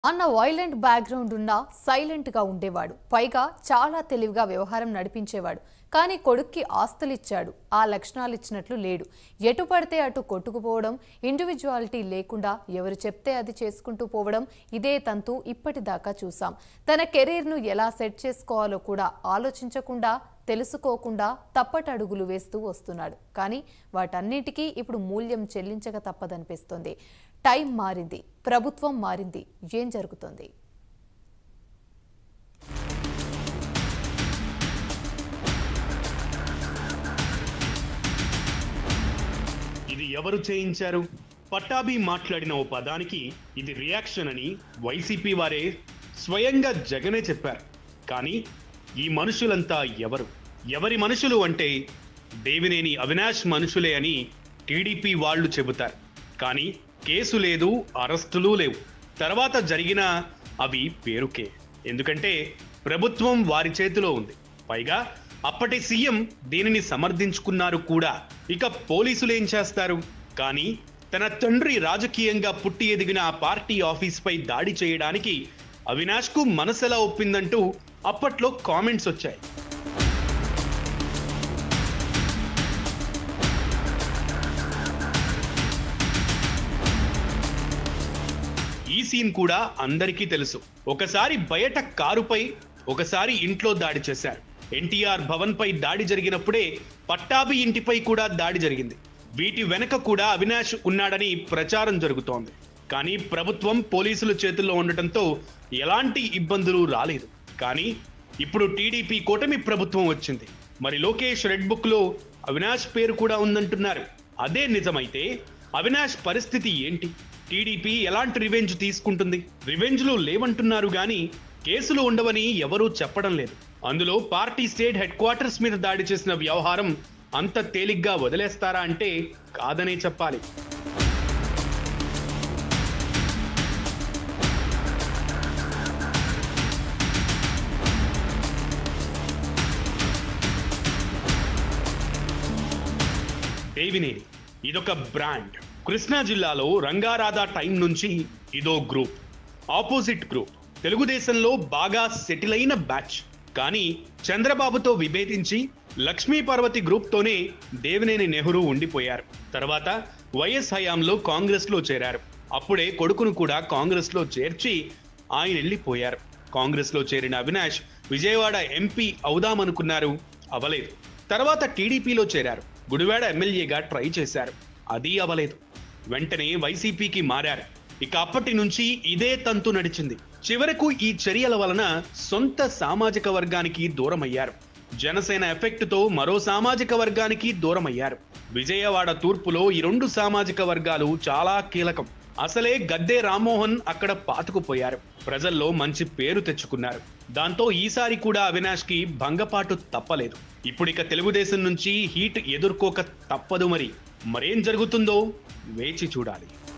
అన్న violent background ఉన్న సైలెంట్గా ఉండేవాడు పైగా చాలా తెలివిగా వ్యవహారం నడిపించేవాడు కానీ కొడుక్కి ఆస్తులిచ్చాడు ఆ లక్షణాలు ఇచ్చినట్లు లేడు ఎటు పడితే అటు కొట్టుకుపోవడం ఇండివిజువాలిటీ లేకుండా ఎవరు చెప్తే అది చేసుకుంటూ పోవడం ఇదే తంతు ఇప్పటిదాకా చూసాం తన కెరీర్ను ఎలా సెట్ చేసుకోవాలో కూడా ఆలోచించకుండా తెలుసుకోకుండా తప్పటడుగులు వేస్తూ వస్తున్నాడు కానీ వాటన్నిటికీ ఇప్పుడు మూల్యం చెల్లించక తప్పదనిపిస్తోంది టైం మారింది ప్రభుత్వం మారింది ఏం జరుగుతోంది ఇది ఎవరు చేయించారు పట్టాభి మాట్లాడిన ఓ పదానికి ఇది రియాక్షన్ అని వైసీపీ వారే స్వయంగా జగనే చెప్పారు కానీ ఈ మనుషులంతా ఎవరు ఎవరి మనుషులు అంటే దేవినేని అవినాష్ మనుషులే అని టీడీపీ వాళ్ళు చెబుతారు కానీ కేసు లేదు అరెస్టులు లేవు తర్వాత జరిగిన అవి పేరుకే ఎందుకంటే ప్రభుత్వం వారి చేతిలో ఉంది పైగా అప్పటి సీఎం దీనిని సమర్థించుకున్నారు కూడా ఇక పోలీసులు ఏం చేస్తారు కానీ తన తండ్రి రాజకీయంగా పుట్టి ఎదిగిన ఆ పార్టీ ఆఫీస్పై దాడి చేయడానికి అవినాష్కు మనసెలా ఒప్పిందంటూ అప్పట్లో కామెంట్స్ వచ్చాయి ఈ సీన్ కూడా అందరికీ తెలుసు ఒకసారి బయట కారుపై ఒకసారి ఇంట్లో దాడి చేశారు ఎన్టీఆర్ భవన్ పై దాడి జరిగినప్పుడే పట్టాభి ఇంటిపై కూడా దాడి జరిగింది వీటి వెనక కూడా అవినాష్ ఉన్నాడని ప్రచారం జరుగుతోంది కానీ ప్రభుత్వం పోలీసుల చేతుల్లో ఉండటంతో ఎలాంటి ఇబ్బందులు రాలేదు కానీ ఇప్పుడు టీడీపీ కూటమి ప్రభుత్వం వచ్చింది మరి లోకేష్ రెడ్ బుక్ లో అవినాష్ పేరు కూడా ఉందంటున్నారు అదే నిజమైతే అవినాష్ పరిస్థితి ఏంటి టీడీపీ ఎలాంటి రివెంజ్ తీసుకుంటుంది రివెంజ్లు లేవంటున్నారు గాని కేసులు ఉండవని ఎవరూ చెప్పడం లేదు అందులో పార్టీ స్టేట్ హెడ్ క్వార్టర్స్ మీద దాడి చేసిన వ్యవహారం అంత తేలిగ్గా వదిలేస్తారా అంటే కాదనే చెప్పాలి దేవినేని ఇదొక బ్రాండ్ కృష్ణా జిల్లాలో రంగారాధా టైం నుంచి ఇదో గ్రూప్ ఆపోజిట్ గ్రూప్ తెలుగుదేశంలో బాగా సెటిల్ అయిన బ్యాచ్ కానీ చంద్రబాబుతో విభేదించి లక్ష్మీ పార్వతి గ్రూప్తోనే దేవినేని నెహ్రూ ఉండిపోయారు తర్వాత వైఎస్ హయాంలో కాంగ్రెస్లో చేరారు అప్పుడే కొడుకును కూడా కాంగ్రెస్లో చేర్చి ఆయన వెళ్ళిపోయారు కాంగ్రెస్లో చేరిన అవినాష్ విజయవాడ ఎంపీ అవుదామనుకున్నారు అవలేదు తర్వాత టీడీపీలో చేరారు గుడివాడ ఎమ్మెల్యేగా ట్రై చేశారు అది అవలేదు వెంటనే వైసీపీకి మారారు ఇక అప్పటి నుంచి ఇదే తంతు నడిచింది చివరకు ఈ చర్యల వలన సొంత సామాజిక వర్గానికి దూరమయ్యారు జనసేన ఎఫెక్ట్తో మరో సామాజిక వర్గానికి దూరమయ్యారు విజయవాడ తూర్పులో ఈ రెండు సామాజిక వర్గాలు చాలా కీలకం అసలే గద్దే రామ్మోహన్ అక్కడ పాతుకుపోయారు ప్రజల్లో మంచి పేరు తెచ్చుకున్నారు దాంతో ఈసారి కూడా అవినాష్ కి భంగపాటు తప్పలేదు ఇప్పుడిక తెలుగుదేశం నుంచి హీట్ ఎదుర్కోక తప్పదు మరి మరేం జరుగుతుందో వేచి చూడాలి